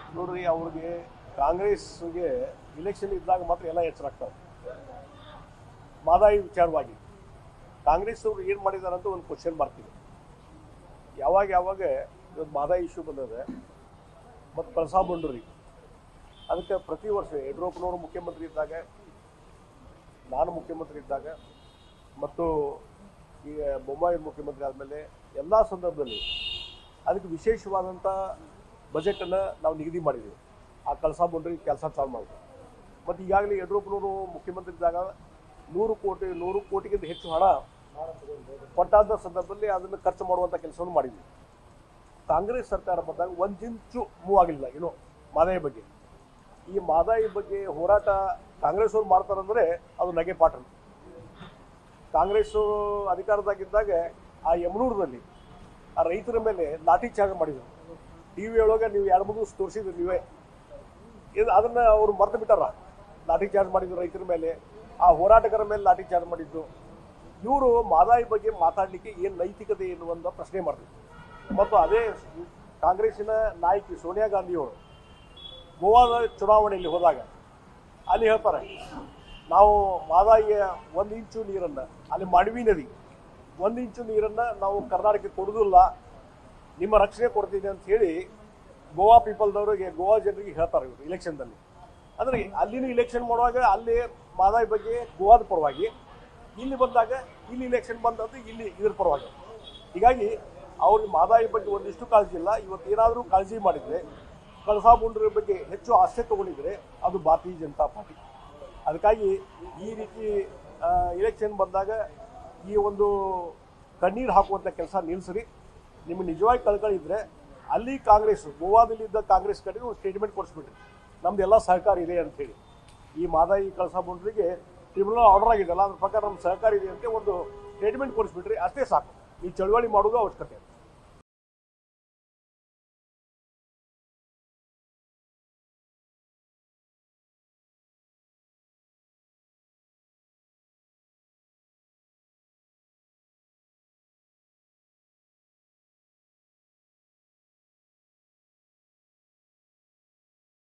ನೋಡ್ರಿ ಅವ್ರಿಗೆ ಕಾಂಗ್ರೆಸ್ಗೆ ಇಲೆಕ್ಷನ್ ಇದ್ದಾಗ ಮಾತ್ರ ಎಲ್ಲ ಎಚ್ಚರಾಗ್ತಾರೆ ಮಾದಾಯಿ ವಿಚಾರವಾಗಿ ಕಾಂಗ್ರೆಸ್ ಅವರು ಏನು ಮಾಡಿದಾರೆ ಅಂತ ಒಂದು ಕ್ವಶನ್ ಮಾಡ್ತೀವಿ ಯಾವಾಗ ಯಾವಾಗ ಇವತ್ತು ಮಾದಾಯಿ ಇಶ್ಯೂ ಬಂದದೆ ಮತ್ತು ಕಳಸಾ ಬಂಡೂರಿ ಅದಕ್ಕೆ ಪ್ರತಿ ವರ್ಷ ಯಡಿಯೂರಪ್ಪನವರು ಮುಖ್ಯಮಂತ್ರಿ ಇದ್ದಾಗ ನಾನು ಮುಖ್ಯಮಂತ್ರಿ ಇದ್ದಾಗ ಮತ್ತು ಈಗ ಬೊಮ್ಮಾಯಿ ಮುಖ್ಯಮಂತ್ರಿ ಆದಮೇಲೆ ಎಲ್ಲ ಸಂದರ್ಭದಲ್ಲಿ ಅದಕ್ಕೆ ವಿಶೇಷವಾದಂಥ ಬಜೆಟನ್ನು ನಾವು ನಿಗದಿ ಮಾಡಿದ್ದೀವಿ ಆ ಕಳಸಾ ಬಂಡ್ರಿ ಕೆಲಸ ಚಾಲು ಮಾಡಿದ್ವಿ ಮತ್ತು ಈಗಾಗಲೇ ಯಡಿಯೂರಪ್ಪನವರು ಮುಖ್ಯಮಂತ್ರಿ ಇದ್ದಾಗ ನೂರು ಕೋಟಿ ನೂರು ಕೋಟಿಗಿಂತ ಹೆಚ್ಚು ಹಣ ಕೊಟ್ಟಾದ ಸಂದರ್ಭದಲ್ಲಿ ಅದನ್ನು ಖರ್ಚು ಮಾಡುವಂಥ ಕೆಲಸವನ್ನು ಮಾಡಿದ್ವಿ ಕಾಂಗ್ರೆಸ್ ಸರ್ಕಾರ ಬಂದಾಗ ಒಂದು ಇಂಚು ಮೂವ್ ಆಗಲಿಲ್ಲ ಏನು ಮಾದಾಯಿ ಬಗ್ಗೆ ಈ ಮಾದಾಯಿ ಬಗ್ಗೆ ಹೋರಾಟ ಕಾಂಗ್ರೆಸ್ ಅವ್ರು ಮಾಡ್ತಾರಂದ್ರೆ ಅದು ನಗೆ ಪಾಠ ಕಾಂಗ್ರೆಸ್ ಅಧಿಕಾರದಾಗಿದ್ದಾಗ ಆ ಯಮನೂರದಲ್ಲಿ ಆ ರೈತರ ಮೇಲೆ ಲಾಠಿ ಚಾರ್ಜ್ ಮಾಡಿದ್ರು ಟಿ ವಿ ಒಳಗೆ ನೀವು ಎರಡು ಮೂರು ದಿವಸ ತೋರಿಸಿದ್ರಿ ನೀವೇ ಇದು ಅದನ್ನ ಅವರು ಮರ್ತು ಬಿಟ್ಟಾರ ಲಾಠಿ ಚಾರ್ಜ್ ಮಾಡಿದ್ರು ರೈತರ ಮೇಲೆ ಆ ಹೋರಾಟಗಾರರ ಮೇಲೆ ಲಾಠಿ ಚಾರ್ಜ್ ಮಾಡಿದ್ದು ಇವರು ಮಾದಾಯಿ ಬಗ್ಗೆ ಮಾತಾಡಲಿಕ್ಕೆ ಏನು ನೈತಿಕತೆ ಎನ್ನುವಂಥ ಪ್ರಶ್ನೆ ಮಾಡ್ತಿದ್ರು ಮತ್ತು ಅದೇ ಕಾಂಗ್ರೆಸ್ಸಿನ ನಾಯಕಿ ಸೋನಿಯಾ ಗಾಂಧಿಯವರು ಗೋವಾದ ಚುನಾವಣೆಯಲ್ಲಿ ಹೋದಾಗ ಅಲ್ಲಿ ಹೇಳ್ತಾರೆ ನಾವು ಮಾದಾಯಿಯ ಒಂದು ಇಂಚು ನೀರನ್ನು ಅಲ್ಲಿ ಮಡವಿ ನದಿ ಒಂದು ಇಂಚು ನೀರನ್ನು ನಾವು ಕರ್ನಾಟಕಕ್ಕೆ ಕೊಡೋದಿಲ್ಲ ನಿಮ್ಮ ರಕ್ಷಣೆ ಕೊಡ್ತೀನಿ ಅಂತ ಹೇಳಿ ಗೋವಾ ಪೀಪಲ್ದವರಿಗೆ ಗೋವಾ ಜನರಿಗೆ ಹೇಳ್ತಾರೆ ಇವರು ಇಲೆಕ್ಷನ್ದಲ್ಲಿ ಅಂದರೆ ಅಲ್ಲಿನ ಇಲೆಕ್ಷನ್ ಮಾಡುವಾಗ ಅಲ್ಲಿ ಮಾದಾಯಿ ಬಗ್ಗೆ ಗೋವಾದ ಪರವಾಗಿ ಇಲ್ಲಿ ಬಂದಾಗ ಇಲ್ಲಿ ಇಲೆಕ್ಷನ್ ಬಂದದ್ದು ಇಲ್ಲಿ ಇದ್ರ ಪರವಾಗಿ ಹೀಗಾಗಿ ಅವ್ರಿಗೆ ಮಾದಾಯಿ ಬಗ್ಗೆ ಒಂದಿಷ್ಟು ಕಾಳಜಿ ಇಲ್ಲ ಇವತ್ತು ಏನಾದರೂ ಕಾಳಜಿ ಮಾಡಿದರೆ ಕಳಸಾ ಬಂಡೂರಿ ಬಗ್ಗೆ ಹೆಚ್ಚು ಆಸ್ಥೆ ತಗೊಂಡಿದ್ರೆ ಅದು ಭಾರತೀಯ ಜನತಾ ಪಾರ್ಟಿ ಅದಕ್ಕಾಗಿ ಈ ರೀತಿ ಇಲೆಕ್ಷನ್ ಬಂದಾಗ ಈ ಒಂದು ಕಣ್ಣೀರು ಹಾಕುವಂಥ ಕೆಲಸ ನಿಲ್ಲಿಸ್ರಿ ನಿಮಗೆ ನಿಜವಾಗಿ ಕಳ್ಕಳಿ ಇದ್ರೆ ಅಲ್ಲಿ ಕಾಂಗ್ರೆಸ್ ಗೋವಾದಲ್ಲಿದ್ದ ಕಾಂಗ್ರೆಸ್ ಕಡೆ ಒಂದು ಸ್ಟೇಟ್ಮೆಂಟ್ ಕೊಡಿಸ್ಬಿಟ್ರಿ ನಮ್ದು ಎಲ್ಲ ಸಹಕಾರ ಇದೆ ಅಂತ ಹೇಳಿ ಈ ಮಾದಾಯಿ ಕಳಸಾ ಬಂಡೂರಿಗೆ ಟ್ರಿಬ್ಯುನಲ್ ಆರ್ಡರ್ ಆಗಿದೆಲ್ಲ ಅದ್ರ ಪ್ರಕಾರ ನಮ್ಮ ಸಹಕಾರ ಇದೆ ಅಂತ ಒಂದು ಸ್ಟೇಟ್ಮೆಂಟ್ ಕೊಡಿಸ್ಬಿಟ್ರಿ ಅಷ್ಟೇ ಸಾಕು ಈ ಚಳವಳಿ ಮಾಡೋದು ಅವಶ್ಯಕತೆ ಇದೆ